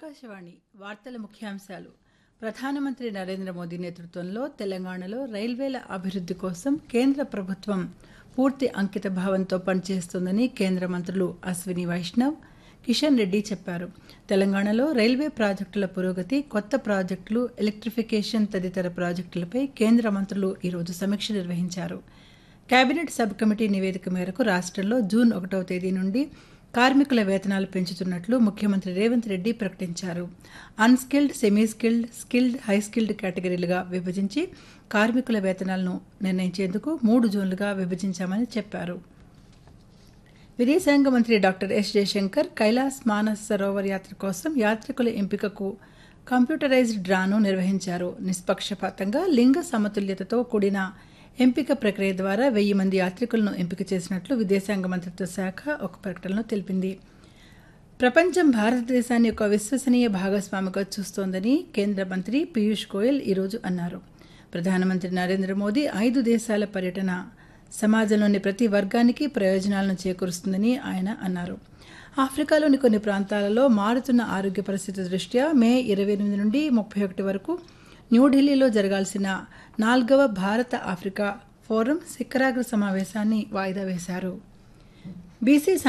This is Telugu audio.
ఆకాశవాణి వార్తల ముఖ్యాంశాలు ప్రధానమంత్రి నరేంద్ర మోదీ నేతృత్వంలో తెలంగాణలో రైల్వేల అభివృద్ధి కోసం కేంద్ర ప్రభుత్వం పూర్తి అంకిత భావంతో పనిచేస్తోందని కేంద్ర మంత్రులు అశ్విని వైష్ణవ్ కిషన్ రెడ్డి చెప్పారు తెలంగాణలో రైల్వే ప్రాజెక్టుల పురోగతి కొత్త ప్రాజెక్టులు ఎలక్ట్రిఫికేషన్ తదితర ప్రాజెక్టులపై కేంద్ర మంత్రులు ఈరోజు సమీక్ష నిర్వహించారు కేబినెట్ సబ్ కమిటీ నివేదిక మేరకు రాష్ట్రంలో జూన్ ఒకటవ తేదీ నుండి కార్మికుల వేతనాలు పెంచుతున్నట్లు ముఖ్యమంత్రి రేవంత్ రెడ్డి ప్రకటించారు unskilled semi skilled skilled high skilled కేటగిరీలుగా విభజించి కార్మికుల వేతనాలను నిర్ణయించేందుకు మూడు జోన్లుగా విభజించామని చెప్పారు విదేశాంగ మంత్రి డాక్టర్ ఎస్ జయశంకర్ కైలాస్ మానస్ సరోవర్ యాత్ర కోసం యాత్రికుల ఎంపికకు కంప్యూటరైజ్డ్ డ్రాను నిర్వహించారు నిష్పక్షపాతంగా లింగ సమతుల్యతతో కూడిన ఎంపిక ప్రక్రియ ద్వారా వెయ్యి మంది యాత్రికులను ఎంపిక చేసినట్లు విదేశాంగ మంత్రిత్వ శాఖ ఒక ప్రకటనలో తెలిపింది ప్రపంచం భారతదేశాన్ని ఒక విశ్వసనీయ భాగస్వామిగా చూస్తోందని కేంద్ర మంత్రి పీయూష్ గోయల్ ఈరోజు అన్నారు ప్రధానమంత్రి నరేంద్ర మోదీ ఐదు దేశాల పర్యటన సమాజంలోని ప్రతి వర్గానికి ప్రయోజనాలను చేకూరుస్తుందని ఆయన అన్నారు ఆఫ్రికాలోని కొన్ని ప్రాంతాలలో మారుతున్న ఆరోగ్య పరిస్థితి దృష్ట్యా మే ఇరవై ఎనిమిది నుండి ముప్పై ఒకటి వరకు న్యూఢిల్లీలో జరగాల్సిన నాల్గవ భారత ఆఫ్రికా ఫోరం శిఖరాగ్ర సమావేశాన్ని వాయిదా వేశారు బీసీ